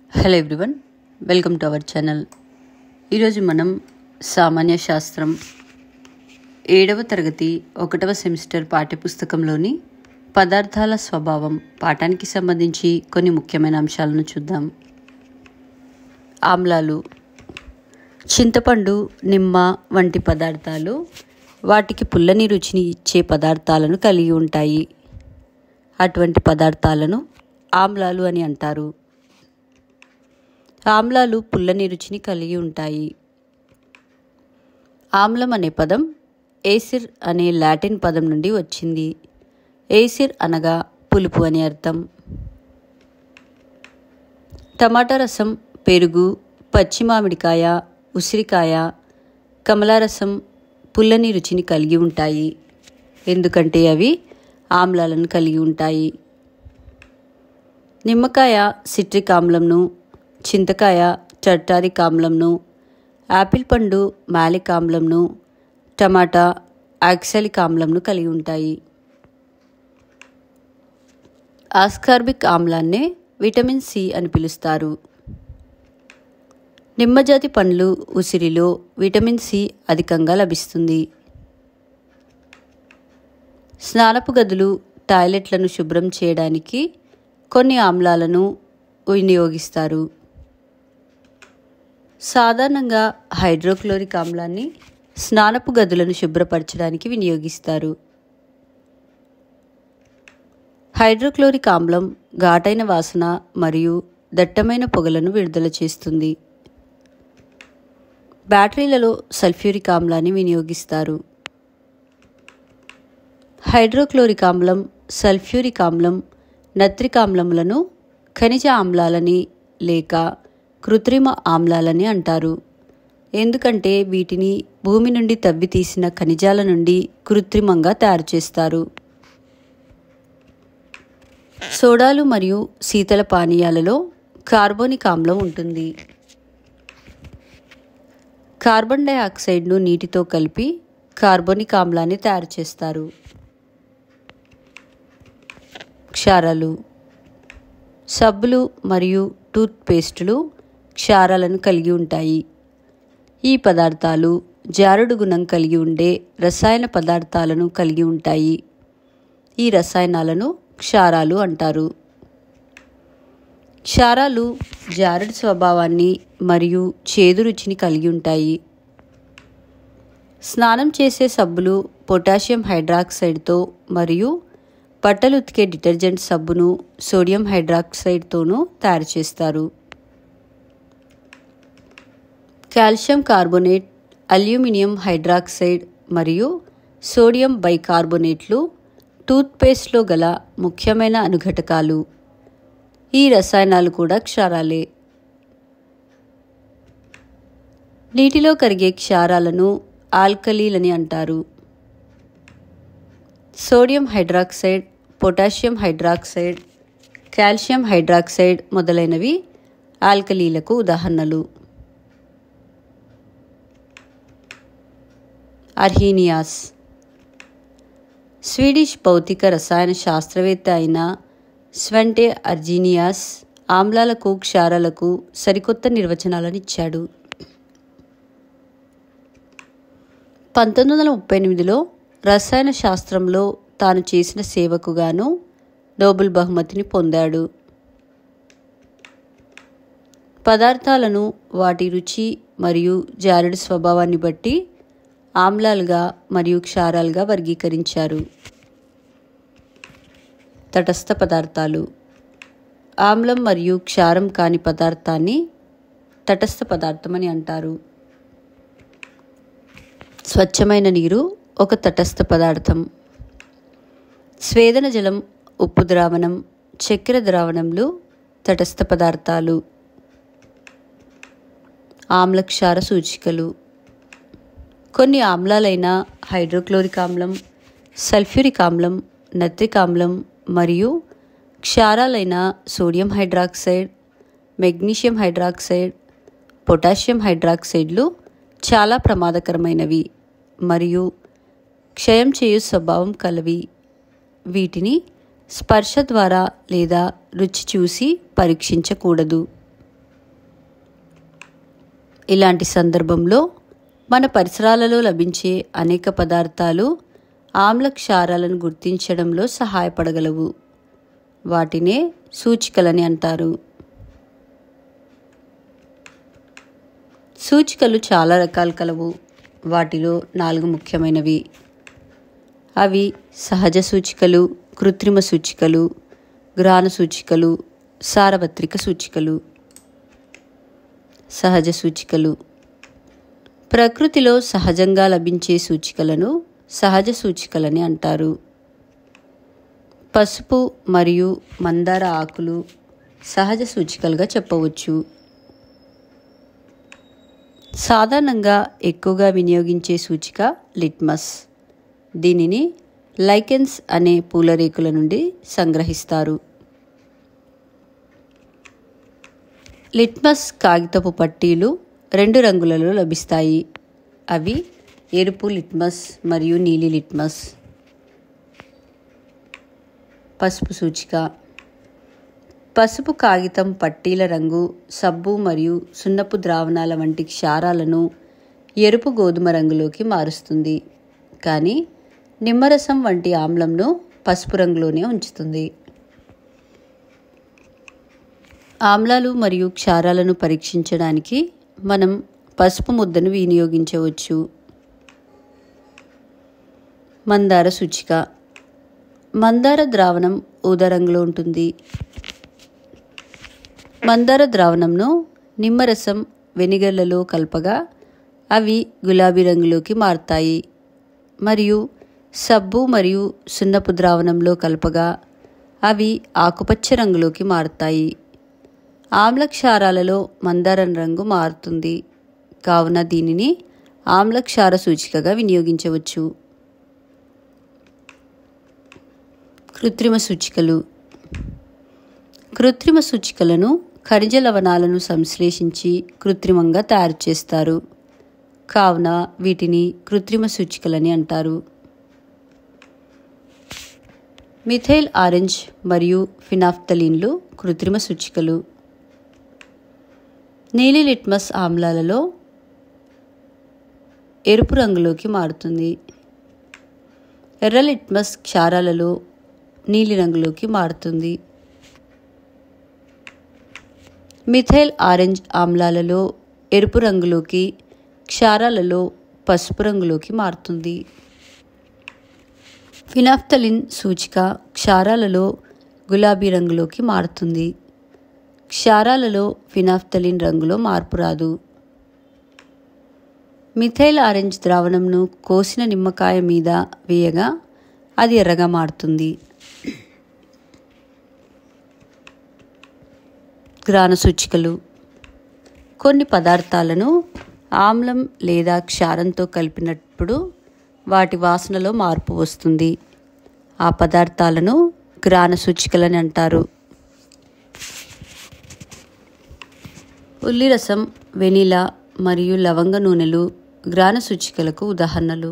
hello everyone welcome to our channel ఈరోజు మనం సామాన్య శాస్త్రం ఏడవ తరగతి ఒకటవ సెమిస్టర్ పాఠ్యపుస్తకంలోని పదార్థాల స్వభావం పాఠానికి సంబంధించి కొన్ని ముఖ్యమైన అంశాలను చూద్దాం ఆమ్లాలు చింతపండు నిమ్మ వంటి పదార్థాలు వాటికి పుల్లని రుచిని ఇచ్చే పదార్థాలను కలిగి ఉంటాయి అటువంటి పదార్థాలను ఆమ్లాలు అని అంటారు ఆమ్లాలు పుల్లని రుచిని కలిగి ఉంటాయి ఆమ్లం అనే పదం ఏసిర్ అనే లాటిన్ పదం నుండి వచ్చింది ఏసిర్ అనగా పులుపు అని అర్థం టమాటా రసం పెరుగు పచ్చి మామిడికాయ ఉసిరికాయ కమలారసం పుల్లని రుచిని కలిగి ఉంటాయి ఎందుకంటే అవి ఆమ్లాలను కలిగి ఉంటాయి నిమ్మకాయ సిట్రిక్ ఆమ్లంను చింతకాయ టర్టారిక్ ఆమ్లంను యాపిల్ పండు మాలిక్ ఆమ్లంను టమాటా ఆక్సాలిక్ ఆమ్లంను కలిగి ఉంటాయి ఆస్కార్బిక్ ఆమ్లాన్నే విటమిన్ సి అని పిలుస్తారు నిమ్మజాతి పండ్లు ఉసిరిలో విటమిన్ సి అధికంగా లభిస్తుంది స్నానపు గదులు టాయిలెట్లను శుభ్రం చేయడానికి కొన్ని ఆమ్లాలను వినియోగిస్తారు సాధారణంగా హైడ్రోక్లోరిక్ ఆమ్లాన్ని స్నానపు గదులను శుభ్రపరచడానికి వినియోగిస్తారు హైడ్రోక్లోరిక్ ఆమ్లం ఘాటైన వాసన మరియు దట్టమైన పొగలను విడుదల చేస్తుంది బ్యాటరీలలో సల్ఫ్యూరిక్ ఆమ్లాన్ని వినియోగిస్తారు హైడ్రోక్లోరిక్ ఆమ్లం సల్ఫ్యూరిక్ ఆమ్లం నత్రిక ఆమ్లములను ఖనిజ ఆమ్లాలని లేక కృత్రిమ ఆమ్లాలని అంటారు ఎందుకంటే వీటిని భూమి నుండి తవ్వి తీసిన ఖనిజాల నుండి కృత్రిమంగా తయారు చేస్తారు సోడాలు మరియు శీతల పానీయాలలో కార్బోనిక్ ఆమ్లం ఉంటుంది కార్బన్ డైఆక్సైడ్ను నీటితో కలిపి కార్బోనిక్ ఆమ్లాన్ని తయారు చేస్తారు క్షారాలు సబ్బులు మరియు టూత్ పేస్టులు క్షారాలను కలిగి ఉంటాయి ఈ పదార్థాలు జారుడు గుణం కలిగి ఉండే రసాయన పదార్థాలను కలిగి ఉంటాయి ఈ రసాయనాలను క్షారాలు అంటారు క్షారాలు జారుడు స్వభావాన్ని మరియు చేదు రుచిని కలిగి ఉంటాయి స్నానం చేసే సబ్బులు పొటాషియం హైడ్రాక్సైడ్తో మరియు బట్టలు ఉతికే డిటర్జెంట్ సబ్బును సోడియం హైడ్రాక్సైడ్తోనూ తయారు చేస్తారు కాల్షియం కార్బోనేట్ అల్యూమినియం హైడ్రాక్సైడ్ మరియు సోడియం బైకార్బోనేట్లు టూత్పేస్ట్లో గల ముఖ్యమైన అనుఘటకాలు ఈ రసాయనాలు కూడా క్షారాలే నీటిలో కరిగే క్షారాలను ఆల్కలీలని అంటారు sodium hydroxide potassium hydroxide calcium hydroxide మొదలైనవి ఆల్కలీలకు ఉదాహరణలు అర్హీనియాస్ స్వీడిష్ భౌతిక రసాయన శాస్త్రవేత్త అయిన స్వెంటే అర్జీనియాస్ ఆమ్లాలకు క్షారాలకు సరికొత్త నిర్వచనాలను ఇచ్చాడు పంతొమ్మిది వందల ముప్పై ఎనిమిదిలో రసాయన శాస్త్రంలో తాను చేసిన సేవకు గాను నోబెల్ బహుమతిని పొందాడు పదార్థాలను వాటి రుచి మరియు జారుడు స్వభావాన్ని బట్టి ఆమ్లాలుగా మరియు క్షారాలుగా వర్గీకరించారు తటస్థ పదార్థాలు ఆమ్లం మరియు క్షారం కాని పదార్థాన్ని తటస్థ పదార్థం అని అంటారు స్వచ్ఛమైన నీరు ఒక తటస్థ పదార్థం స్వేదన జలం ఉప్పు ద్రావణం చక్కెర ద్రావణంలు తటస్థ పదార్థాలు ఆమ్లక్షార సూచికలు కొన్ని ఆమ్లాలైన హైడ్రోక్లోరిక్ ఆమ్లం సల్ఫ్యూరిక్ ఆమ్లం నత్రిక్ ఆమ్లం మరియు క్షారాలైన sodium hydroxide magnesium hydroxide potassium హైడ్రాక్సైడ్లు చాలా ప్రమాదకరమైనవి మరియు క్షయం చేయు స్వభావం కలవి వీటిని స్పర్శ ద్వారా లేదా రుచి చూసి పరీక్షించకూడదు ఇలాంటి సందర్భంలో మన పరిసరాలలో లభించే అనేక పదార్థాలు ఆమ్ల క్షారాలను గుర్తించడంలో సహాయపడగలవు వాటినే సూచికలని అంటారు సూచికలు చాలా రకాలు కలవు వాటిలో నాలుగు ముఖ్యమైనవి అవి సహజ సూచికలు కృత్రిమ సూచికలు గ్రాన సూచికలు సార్వత్రిక సూచికలు సహజ సూచికలు ప్రకృతిలో సహజంగా లభించే సూచికలను సహజ సూచికలని అంటారు పసుపు మరియు మందార ఆకులు సహజ సూచికలుగా చెప్పవచ్చు సాధారణంగా ఎక్కువగా వినియోగించే సూచిక లిట్మస్ దీనిని లైకెన్స్ అనే పూలరేకుల నుండి సంగ్రహిస్తారు లిట్మస్ కాగితపు పట్టీలు రెండు రంగులలో లభిస్తాయి అవి ఎరుపు లిట్మస్ మరియు నీలి లిట్మస్ పసుపు సూచిక పసుపు కాగితం పట్టీల రంగు సబ్బు మరియు సున్నపు ద్రావణాల వంటి క్షారాలను ఎరుపు గోధుమ రంగులోకి మారుస్తుంది కానీ నిమ్మరసం వంటి ఆమ్లంను పసుపు రంగులోనే ఉంచుతుంది ఆమ్లాలు మరియు క్షారాలను పరీక్షించడానికి మనం పసుపు ముద్దను వినియోగించవచ్చు మందార సూచిక మందార ద్రావణం ఊదా రంగులో ఉంటుంది మందార ద్రావణంను నిమ్మరసం వెనిగర్లలో కలపగా అవి గులాబీ రంగులోకి మారుతాయి మరియు సబ్బు మరియు సున్నపు ద్రావణంలో కలపగా అవి ఆకుపచ్చ రంగులోకి మారుతాయి ఆమ్ల క్షారాలలో మందారం రంగు మారుతుంది కావున దీనిని ఆమ్ల క్షార సూచికగా వినియోగించవచ్చు కృత్రిమ సూచికలు కృత్రిమ సూచికలను ఖనిజ లవణాలను సంశ్లేషించి కృత్రిమంగా తయారు చేస్తారు కావున వీటిని కృత్రిమ సూచికలని అంటారు మిథైల్ ఆరెంజ్ మరియు ఫినాఫ్తలిన్లు కృత్రిమ సూచికలు నీలి లిట్మస్ ఆమ్లాలలో ఎరుపు రంగులోకి మారుతుంది ఎర్ర లిట్మస్ క్షారాలలో నీలి రంగులోకి మారుతుంది మిథైల్ ఆరెంజ్ ఆమ్లాలలో ఎరుపు రంగులోకి క్షారాలలో పసుపు రంగులోకి మారుతుంది ఫినాఫ్తలిన్ సూచిక క్షారాలలో గులాబీ రంగులోకి మారుతుంది క్షారాలలో ఫినాఫ్తలిన్ రంగులో మార్పు రాదు మిథైల్ ఆరెంజ్ ద్రావణంను కోసిన నిమ్మకాయ మీద వేయగా అది ఎర్రగా మారుతుంది గ్రాన సూచికలు కొన్ని పదార్థాలను ఆమ్లం లేదా క్షారంతో కలిపినప్పుడు వాటి వాసనలో మార్పు వస్తుంది ఆ పదార్థాలను గ్రాన సూచికలని అంటారు ఉల్లి రసం వెనిలా మరియు లవంగ నూనెలు గ్రాన సూచికలకు ఉదాహరణలు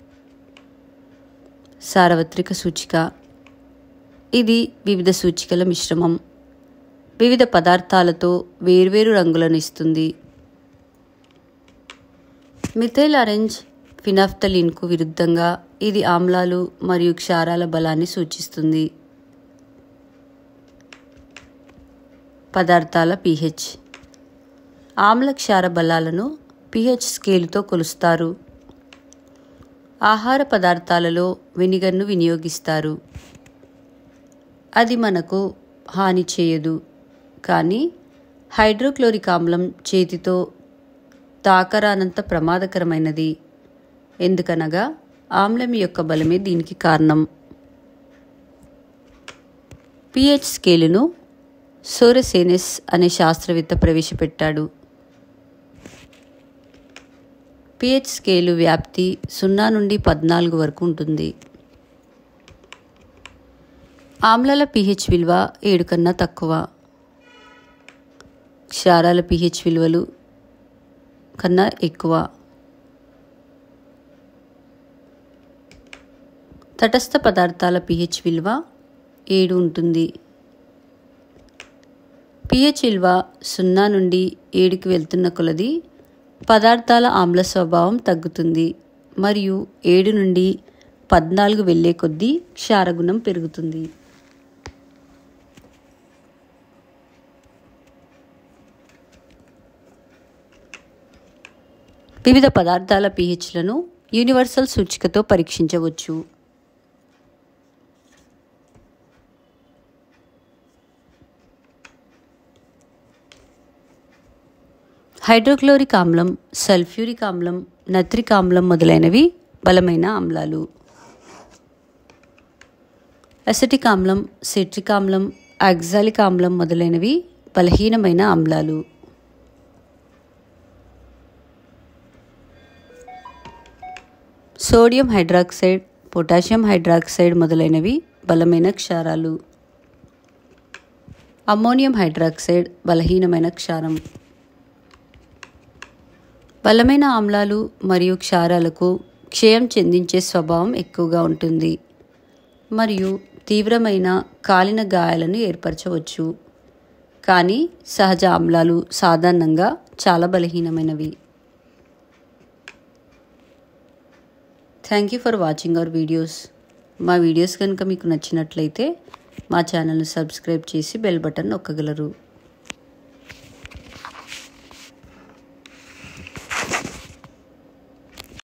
సార్వత్రిక సూచిక ఇది వివిధ సూచికల మిశ్రమం వివిధ పదార్థాలతో వేర్వేరు రంగులను ఇస్తుంది మిథైల్ ఆరెంజ్ ఫినాఫ్తలిన్కు విరుద్ధంగా ఇది ఆమ్లాలు మరియు క్షారాల బలాన్ని సూచిస్తుంది పదార్థాల పీహెచ్ ఆమ్ల క్షార బలాలను పీహెచ్ స్కేలుతో కొలుస్తారు ఆహార పదార్థాలలో వెనిగర్ను వినియోగిస్తారు అది మనకు హాని చేయదు కానీ హైడ్రోక్లోరిక్ ఆమ్లం చేతితో తాకరానంత ప్రమాదకరమైనది ఎందుకనగా ఆమ్లం యొక్క బలమే దీనికి కారణం పిహెచ్ స్కేలును సోరెసేనెస్ అనే శాస్త్రవేత్త ప్రవేశపెట్టాడు పిహెచ్ స్కేలు వ్యాప్తి సున్నా నుండి పద్నాలుగు వరకు ఉంటుంది ఆమ్లాల పిహెచ్ విలువ ఏడు కన్నా తక్కువ క్షారాల పిహెచ్ విలువలు కన్నా ఎక్కువ తటస్థ పదార్థాల పిహెచ్ విలువ ఏడు ఉంటుంది పిహెచ్ విలువ సున్నా నుండి ఏడుకి వెళ్తున్న కొలది పదార్థాల ఆమ్ల స్వభావం తగ్గుతుంది మరియు ఏడు నుండి పద్నాలుగు వెళ్ళే కొద్దీ క్షారగుణం పెరుగుతుంది వివిధ పదార్థాల పీహెచ్లను యూనివర్సల్ సూచికతో పరీక్షించవచ్చు హైడ్రోక్లోరిక్ ఆమ్లం సల్ఫ్యూరిక్ ఆమ్లం నత్రిక్ ఆమ్లం మొదలైనవి బలమైన ఆమ్లాలు అసెటిక్ ఆమ్లం సిట్రిక్ ఆమ్లం ఆక్సాలిక్ ఆమ్లం మొదలైనవి బలహీనమైన ఆమ్లాలు సోడియం హైడ్రాక్సైడ్ పొటాషియం హైడ్రాక్సైడ్ మొదలైనవి బలమైన క్షారాలు అమ్మోనియం హైడ్రాక్సైడ్ బలహీనమైన క్షారం బలమైన ఆమ్లాలు మరియు క్షారాలకు క్షయం చెందించే స్వభావం ఎక్కువగా ఉంటుంది మరియు తీవ్రమైన కాలిన గాయాలను ఏర్పరచవచ్చు కానీ సహజ ఆమ్లాలు సాధారణంగా చాలా బలహీనమైనవి thank you for watching our videos మా వీడియోస్ కనుక మీకు నచ్చినట్లయితే మా ఛానల్ని సబ్స్క్రైబ్ చేసి బెల్ బటన్ నొక్కగలరు